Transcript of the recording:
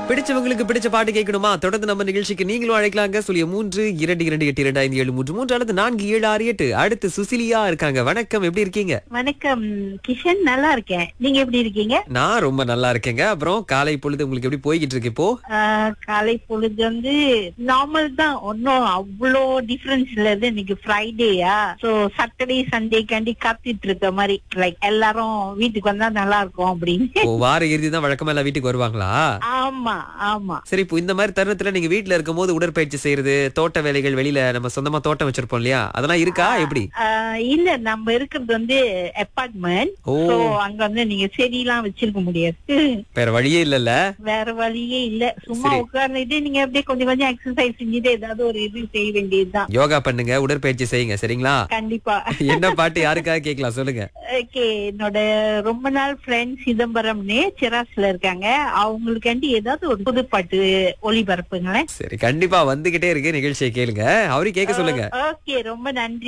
பிடிச்சவங்களுக்கு பிடிச்ச பாட்டு கேட்கணுமா தொடர்ந்து நம்ம நிகழ்ச்சிக்கு நீங்களும் அழைக்கலாங்க சொல்லிய மூன்று இரண்டு இரண்டு எட்டு இரண்டு ஐந்து ஏழு மூன்று மூன்று அல்லது நான்கு ஏழு ஆறு எட்டு அடுத்து சுசிலியா இருக்காங்க வணக்கம் எப்படி இருக்கீங்க வணக்கம் கிஷன் நல்லா இருக்கேன் நீங்க எப்படி இருக்கீங்க நான் ரொம்ப நல்லா இருக்கேங்க அப்புறம் காலை பொழுது உங்களுக்கு எப்படி போய்கிட்டு இருக்கு இப்போ ஆஹ், காலை பொழுது வந்து நார்மல் தான் ஒன்னும் அவ்வளோ டிஃபரன்ஸ் இல்ல இது இன்னைக்கு ஃப்ரைடேயா சோ சாட்டர்டே சண்டே காண்டி காத்துட்டு இருக்க மாதிரி லைக் எல்லாரும் வீட்டுக்கு வந்தா நல்லா இருக்கும் அப்படின்னு ஓ, வார இறுதி தான் வழக்கமா எல்லாம் வீட்டுக்கு வருவாங்களா ஆமா ஆமா சரி இப்போ இந்த மாதிரி தருணத்துல நீங்க வீட்ல இருக்கும்போது உடற்பயிற்சி செய்யறது தோட்ட வேலைகள் வெளியில நம்ம சொந்தமா தோட்டம் வச்சிருப்போம் இல்லையா அதெல்லாம் இருக்கா எப்படி ஆஹ், இல்ல நம்ம இருக்கிறது வந்து அப்பார்ட்மெண்ட் ஓ. சோ அங்க வந்து நீங்க செடியெல்லாம் வச்சிருக்க முடியாது வேற வழியே இல்லல்ல வேற வழியே இல்ல சும்மா சரி. உட்கார்ந்துட்டு நீங்க அப்படியே கொஞ்சம் கொஞ்சம் எக்ஸசைஸ் செஞ்சுட்டு ஏதாவது ஒரு இது செய்ய வேண்டியதுதான் யோகா பண்ணுங்க உடற்பயிற்சி செய்யுங்க சரிங்களா கண்டிப்பா என்ன பாட்டு யாருக்காக கேட்கலாம் சொல்லுங்க ஓகே என்னோட ரொம்ப நாள் ஃப்ரெண்ட் சிதம்பரம்னு சிராஸ்ல இருக்காங்க அவங்களுக்காண்டி ஏதாவது ஒரு புது பாட்டு ஒளிபரப்புங்களேன் சரி கண்டிப்பா வந்துகிட்டே இருக்கு நிகழ்ச்சியை கேளுங்க அவரையும் கேட்க சொல்லுங்க ஓகே ரொம்ப நன்றி